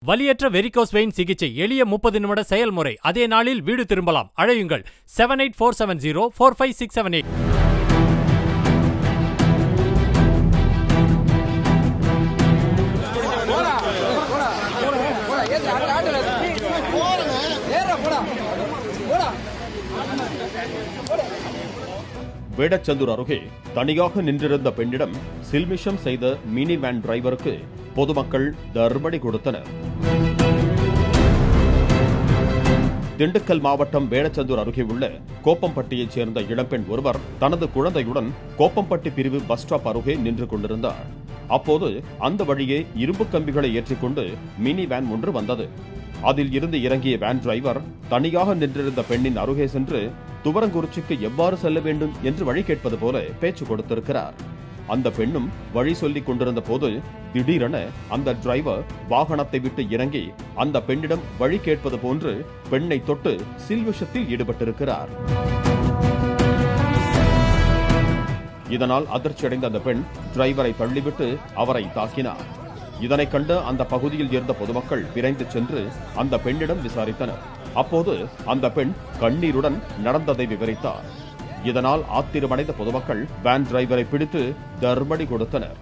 வலியற்ற varicose vein சிகிச்சை எளிய முப்பது நிமிட செயல்முறை அதே நாளில் வீடு திரும்பலாம் அழையுங்கள் seven eight four seven zero four five six seven eight Vedasandur அருகே தனியாக நின்றிருந்த பெண்ணிடம் சில்மிஷம் செய்த மினி வேன் டிரைவருக்கு பொதுமக்கள் தர்மடி கொடுத்தனர் திண்டுக்கல் மாவட்டம் வேடச்சந்தூர் அருகே உள்ள கோப்பம்பட்டியைச் சேர்ந்த இளம்பெண் ஒருவர் தனது குழந்தையுடன் கோப்பம்பட்டி பிரிவு பஸ் ஸ்டாப் அருகே நின்று கொண்டிருந்தார் அப்போது அந்த வழியே இரும்பு கம்பிகளை ஏற்றிக்கொண்டு மினி வேன் ஒன்று வந்தது அதில் இருந்து இறங்கிய வேன் டிரைவர் தனியாக நின்றிருந்த பெண்ணின் அருகே சென்று துவரங்குறிச்சிக்கு எவ்வாறு செல்ல வேண்டும் என்று வழி கேட்பது போல பேச்சு கொடுத்திருக்கிறார் அந்த பெண்ணும் வழி சொல்லிக் கொண்டிருந்த போது திடீரென அந்த டிரைவர் வாகனத்தை விட்டு இறங்கி அந்த பெண்ணிடம் வழி கேட்பது போன்று பெண்ணை தொட்டு சில்விஷத்தில் ஈடுபட்டிருக்கிறார் இதனால் அதிர்ச்சியடைந்த அந்த பெண் டிரைவரை தள்ளிவிட்டு அவரை தாக்கினார் இதனைக் கண்ட அந்த பகுதியில் இருந்த பொதுமக்கள் விரைந்து சென்று அந்த பெண்ணிடம் விசாரித்தனர் அப்போது அந்த பெண் கண்ணீருடன் நடந்ததை விவரித்தார் இதனால் ஆத்திரமடைந்த பொதுமக்கள் வேன் டிரைவரை பிடித்து தர்மடி கொடுத்தனர்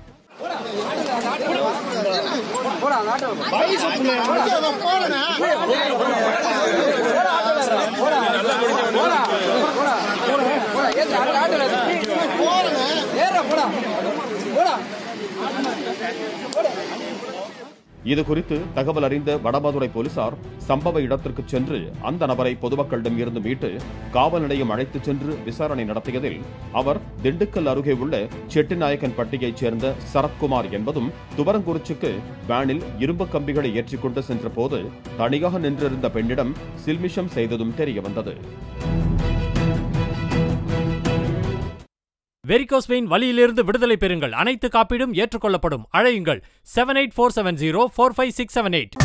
இது குறித்து தகவல் அறிந்த வடமதுரை போலீசார் சம்பவ இடத்திற்கு சென்று அந்த நபரை பொதுமக்களிடம் இருந்து மீட்டு காவல் நிலையம் அழைத்துச் சென்று விசாரணை நடத்தியதில் அவர் திண்டுக்கல் அருகே உள்ள செட்டிநாயக்கன் பட்டியைச் சேர்ந்த சரத்குமார் என்பதும் துவரங்குறிச்சிக்கு வேனில் இரும்பு கம்பிகளை ஏற்றிக்கொண்டு சென்ற போது தனியாக நின்றிருந்த பெண்ணிடம் சில்மிஷம் செய்ததும் தெரியவந்தது வெரிகோஸ் வெயின் வலியிலிருந்து விடுதலை பெறுங்கள் அனைத்து காப்பீடும் ஏற்றுக்கொள்ளப்படும் அழையுங்கள் seven eight four seven zero four five six seven eight